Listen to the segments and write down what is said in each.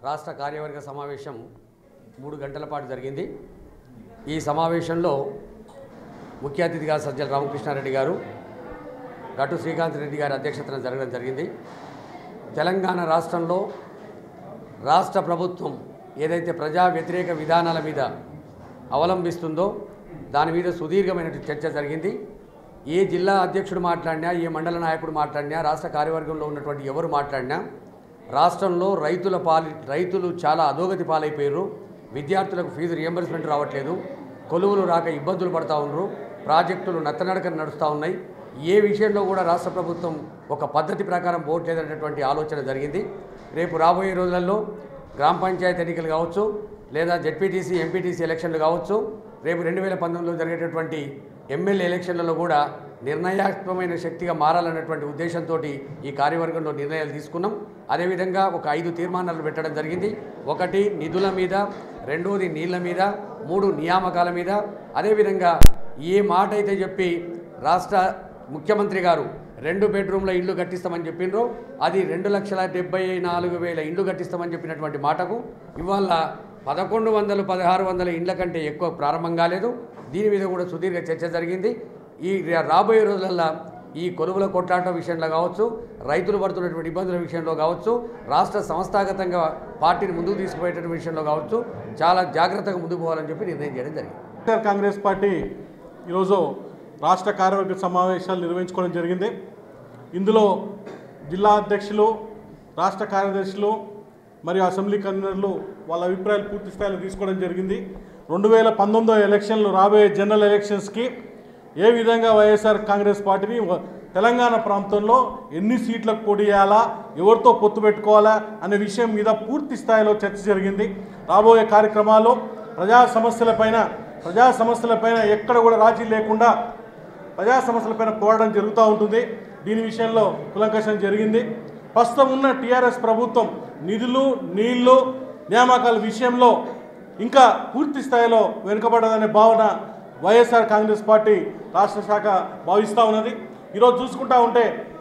రాష్ట్ర కార్యవర్గ సమావేశం మూడు గంటల పాటు జరిగింది ఈ సమావేశంలో ముఖ్య అతిథిగా సజ్జల రామకృష్ణారెడ్డి గారు గట్టు శ్రీకాంత్ రెడ్డి గారి అధ్యక్షతన జరగడం జరిగింది తెలంగాణ రాష్ట్రంలో రాష్ట్ర ప్రభుత్వం ఏదైతే ప్రజా వ్యతిరేక విధానాల మీద అవలంబిస్తుందో దాని మీద సుదీర్ఘమైన చర్చ జరిగింది ఏ జిల్లా అధ్యక్షుడు మాట్లాడినా ఏ మండల నాయకుడు మాట్లాడినా రాష్ట్ర కార్యవర్గంలో ఉన్నటువంటి ఎవరు మాట్లాడినా రాష్ట్రంలో రైతుల పాలి రైతులు చాలా అధోగతి పాలైపోయారు విద్యార్థులకు ఫీజు రియంబర్స్మెంట్ రావట్లేదు కొలువులు రాక ఇబ్బందులు పడతా ఉన్నారు ప్రాజెక్టులు నత్తనడకన నడుస్తూ ఉన్నాయి ఏ విషయంలో కూడా రాష్ట్ర ప్రభుత్వం ఒక పద్ధతి ప్రకారం పోవట్లేదనేటువంటి ఆలోచన జరిగింది రేపు రాబోయే రోజులలో గ్రామ పంచాయతీ ఎన్నికలు కావచ్చు లేదా జెడ్పీటీసీ ఎంపీటీసీ ఎలక్షన్లు కావచ్చు రేపు రెండు వేల పంతొమ్మిదిలో జరిగేటటువంటి ఎమ్మెల్యే ఎలక్షన్లలో కూడా నిర్ణయాత్మకమైన శక్తిగా మారాలన్నటువంటి ఉద్దేశంతో ఈ కార్యవర్గంలో నిర్ణయాలు తీసుకున్నాం అదేవిధంగా ఒక ఐదు తీర్మానాలు పెట్టడం జరిగింది ఒకటి నిధుల మీద రెండోది నీళ్ల మీద మూడు నియామకాల మీద అదేవిధంగా ఏ మాట అయితే చెప్పి రాష్ట్ర ముఖ్యమంత్రి గారు రెండు బెడ్రూమ్ల ఇల్లు కట్టిస్తామని చెప్పిండ్రో అది రెండు లక్షల డెబ్బై నాలుగు వేల ఇల్లు కట్టిస్తామని చెప్పినటువంటి మాటకు ఇవాళ పదకొండు వందలు పదహారు వందల ఇండ్ల కంటే ఎక్కువ ప్రారంభం కాలేదు దీని మీద కూడా సుదీర్ఘ చర్చ జరిగింది ఈ రా- రాబోయే రోజులల్లో ఈ కొలువుల కొట్లాట విషయంలో కావచ్చు రైతులు పడుతున్నటువంటి ఇబ్బందుల విషయంలో కావచ్చు రాష్ట్ర సంస్థాగతంగా పార్టీని ముందుకు తీసుకుపోయేటువంటి విషయంలో కావచ్చు చాలా జాగ్రత్తగా ముందుకు పోవాలని చెప్పి నిర్ణయం చేయడం జరిగింది వైఎస్ఆర్ కాంగ్రెస్ పార్టీ ఈరోజు రాష్ట్ర కార్యవర్గ సమావేశాలు నిర్వహించుకోవడం జరిగింది ఇందులో జిల్లా అధ్యక్షులు రాష్ట్ర కార్యదర్శులు మరియు అసెంబ్లీ కన్వీనర్లు వాళ్ళ అభిప్రాయాలు పూర్తి స్థాయిలో తీసుకోవడం జరిగింది రెండు వేల పంతొమ్మిదో ఎలక్షన్లు రాబోయే జనరల్ ఎలక్షన్స్కి ఏ విధంగా వైఎస్ఆర్ కాంగ్రెస్ పార్టీని వ- తెలంగాణ ప్రాంతంలో ఎన్ని సీట్లకు పోటీ చేయాలా ఎవరితో పొత్తు పెట్టుకోవాలా అనే విషయం మీద పూర్తి స్థాయిలో చర్చ జరిగింది రాబోయే కార్యక్రమాల్లో ప్రజా సమస్యలపైన ప్రజా సమస్యలపైన ఎక్కడ కూడా రాజీ లేకుండా ప్రజా సమస్యలపైన పోరాటం జరుగుతూ ఉంటుంది దీని విషయంలో కులంకషం జరిగింది ప్రస్తుతం ఉన్న టీఆర్ఎస్ ప్రభుత్వం నిధులు నీళ్లు నియామకాల విషయంలో ఇంకా పూర్తి స్థాయిలో వెనుకబడదనే భావన వైఎస్ఆర్ కాంగ్రెస్ పార్టీ రాష్ట్ర శాఖ భావిస్తూ ఉన్నది ఈరోజు చూసుకుంటా ఉంటే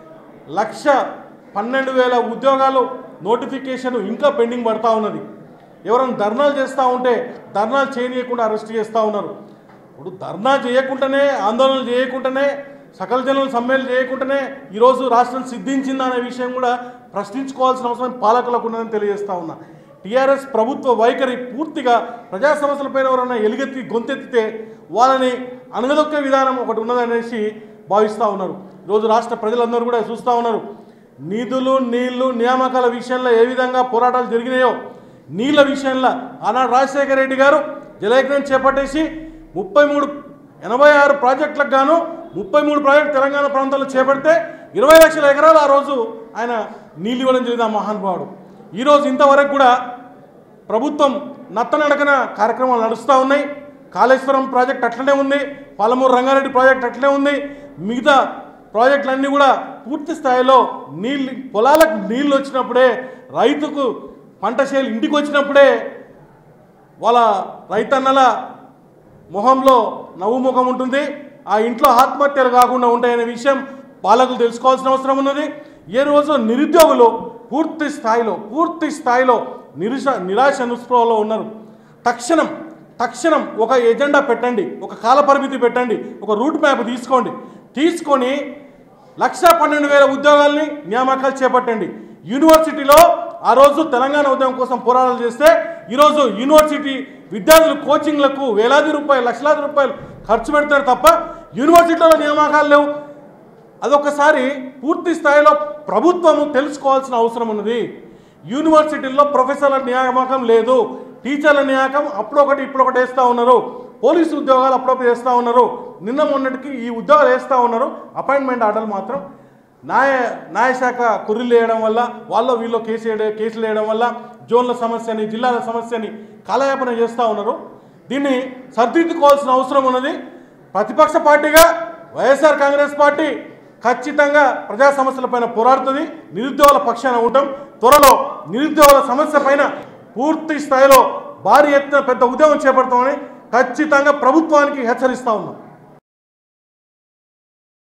లక్ష పన్నెండు వేల ఉద్యోగాలు నోటిఫికేషన్ ఇంకా పెండింగ్ పడతా ఉన్నది ఎవరైనా ధర్నాలు చేస్తూ ఉంటే ధర్నాలు చేయనీయకుండా అరెస్ట్ చేస్తూ ఉన్నారు ఇప్పుడు ధర్నా చేయకుండానే ఆందోళనలు చేయకుండానే సకల జనులు సమ్మెలు చేయకుండానే ఈరోజు రాష్ట్రం సిద్ధించిందా అనే విషయం కూడా ప్రశ్నించుకోవాల్సిన అవసరం పాలకులకు ఉన్నదని తెలియజేస్తా ఉన్నా టీఆర్ఎస్ ప్రభుత్వ వైఖరి పూర్తిగా ప్రజా సమస్యలపైన ఎవరైనా ఎలుగెత్తి గొంతెత్తితే వాళ్ళని అణగదొక్కే విధానం ఒకటి ఉన్నదనేసి భావిస్తూ ఉన్నారు ఈరోజు రాష్ట్ర ప్రజలందరూ కూడా చూస్తూ ఉన్నారు నిధులు నీళ్లు నియామకాల విషయంలో ఏ విధంగా పోరాటాలు జరిగినాయో నీళ్ళ విషయంలో ఆనాడు రాజశేఖర రెడ్డి గారు జలయజ్ఞం చేపట్టేసి ముప్పై మూడు ఎనభై ఆరు ప్రాజెక్టులకు గాను ముప్పై మూడు ప్రాజెక్టు తెలంగాణ ప్రాంతాల్లో చేపడితే ఇరవై లక్షల ఎకరాలు ఆ రోజు ఆయన నీళ్ళు ఇవ్వడం జరిగింది ఆ మహానుభావుడు ఈరోజు ఇంతవరకు కూడా ప్రభుత్వం నత్తనడకన కార్యక్రమాలు నడుస్తూ ఉన్నాయి కాళేశ్వరం ప్రాజెక్ట్ అట్లనే ఉంది పాలమూరు రంగారెడ్డి ప్రాజెక్ట్ అట్లనే ఉంది మిగతా ప్రాజెక్టులన్నీ కూడా పూర్తి స్థాయిలో నీళ్ళు పొలాలకు నీళ్ళు వచ్చినప్పుడే రైతుకు పంట చేలు ఇంటికి వచ్చినప్పుడే వాళ్ళ రైతన్నల మొహంలో నవ్వు ముఖం ఉంటుంది ఆ ఇంట్లో ఆత్మహత్యలు కాకుండా ఉంటాయనే విషయం పాలకులు తెలుసుకోవాల్సిన అవసరం ఉన్నది ఏ రోజు నిరుద్యోగులు పూర్తి స్థాయిలో పూర్తి స్థాయిలో నిరుష నిరాశ నిస్పృహలో ఉన్నారు తక్షణం తక్షణం ఒక ఎజెండా పెట్టండి ఒక కాలపరిమితి పెట్టండి ఒక రూట్ మ్యాప్ తీసుకోండి తీసుకొని లక్ష పన్నెండు వేల ఉద్యోగాల్ని నియామకాలు చేపట్టండి యూనివర్సిటీలో ఆ రోజు తెలంగాణ ఉద్యమం కోసం పోరాటాలు చేస్తే ఈరోజు యూనివర్సిటీ విద్యార్థులు కోచింగ్లకు వేలాది రూపాయలు లక్షలాది రూపాయలు ఖర్చు పెడతారు తప్ప యూనివర్సిటీలో నియామకాలు లేవు అదొకసారి పూర్తి స్థాయిలో ప్రభుత్వము తెలుసుకోవాల్సిన అవసరం ఉన్నది యూనివర్సిటీల్లో ప్రొఫెసర్ల నియామకం లేదు టీచర్ల నియామకం అప్పుడొకటి ఇప్పుడొకటి వేస్తూ ఉన్నారు పోలీసు ఉద్యోగాలు అప్పుడప్పుడు వేస్తూ ఉన్నారు నిన్న మొన్నటికి ఈ ఉద్యోగాలు వేస్తూ ఉన్నారు అపాయింట్మెంట్ ఆర్డర్లు మాత్రం న్యాయ న్యాయశాఖ కుర్రీలు వేయడం వల్ల వాళ్ళ వీళ్ళు కేసు వేయడం కేసులు వేయడం వల్ల జోన్ల సమస్యని జిల్లాల సమస్యని కాలయాపన చేస్తూ ఉన్నారు దీన్ని సరిదిద్దుకోవాల్సిన అవసరం ఉన్నది ప్రతిపక్ష పార్టీగా వైఎస్ఆర్ కాంగ్రెస్ పార్టీ ఖచ్చితంగా ప్రజా సమస్యలపైన పోరాడుతుంది నిరుద్యోగుల పక్షాన ఉంటాం త్వరలో నిరుద్యోగుల సమస్య పైన పూర్తి స్థాయిలో భారీ ఎత్తున పెద్ద ఉద్యమం చేపడతామని ఖచ్చితంగా ప్రభుత్వానికి హెచ్చరిస్తా ఉన్నాం